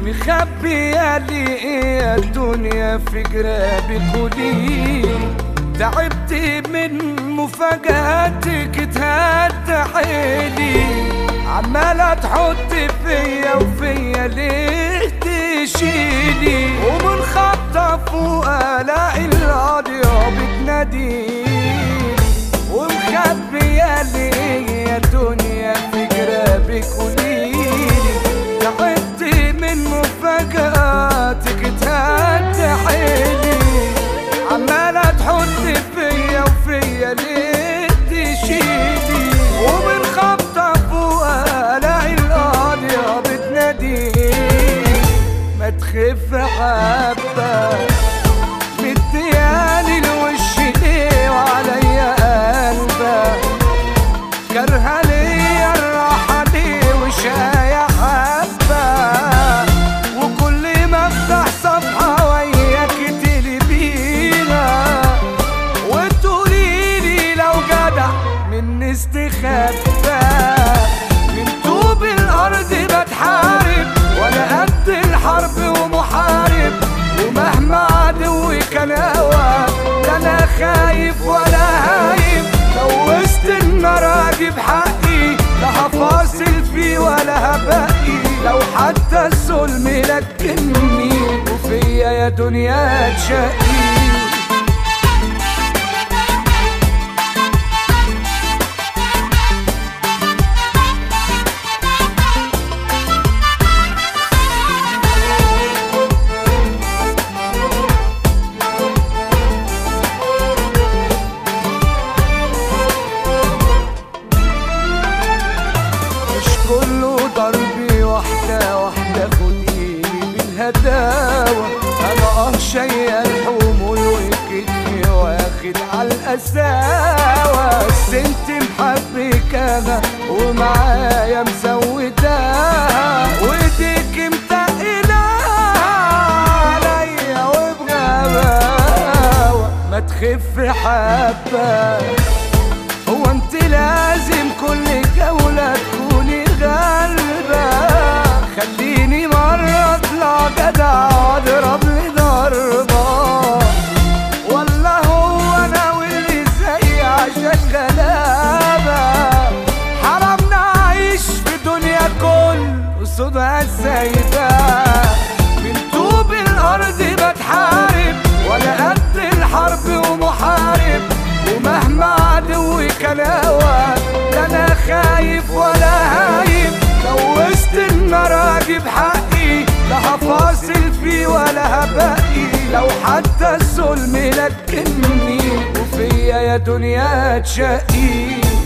مخبية لي ايه الدنيا في جرابك قوليلي تعبت من مفاجاتك تهد حيلي عمالة تحط فيا وفيا ليه تشيلي ومن خطة فوق الاقي القاضية بتناديلي ومخبية لي يا دنيا في جرابك قوليلي تعبت من مفاجاتك تهد حيلي عمالة تحط فيا وفيا ليه تشيلي ومن خبطة فوق الاقي القاضية بتناديلي ما تخف حبة مدياني الوش ليه وعليا قلبك كرهة ليا الراحة ليه وشاية حبة وكل ما افتح صفحة وياك تقلبيها وتقوليلي لو جدع من استخبى من طوب الأرض بتحارب وأنا قد الحرب ومحارب ومهما عدوي كان أقوى لا أنا خايف ولا هايب لو وسط النار أجيب حقي لا هفاصل فيه ولا هبقي لو حتى الظلم لكني وفيا يا دنيا تشقي مش كله ضربي واحدة واحدة خديني بالهداوة أنا اه شايل الحمول وكتفي واخد على القساوة بس انت محبك أنا ومعايا مزوداها وايديك متقلة عليا وبغباوة ما تخف حبة هو انت لازم كل جولة تكوني غالبة خليني مرة اطلع جدع واضرب لي ضربة ولا هو انا واللي زي عشان غلابة حرام نعيش في دنيا كل قصودها سايبة من طوب الارض بتحارب ولا قد الحرب ومحارب ومهما عدوي كان اقوى لا انا خايف ولا هايب لو وسط النار اجيب حقي لا هفاصل فيه ولا هبقي لو حتى الظلم لكني وفيا يا دنيا تشقي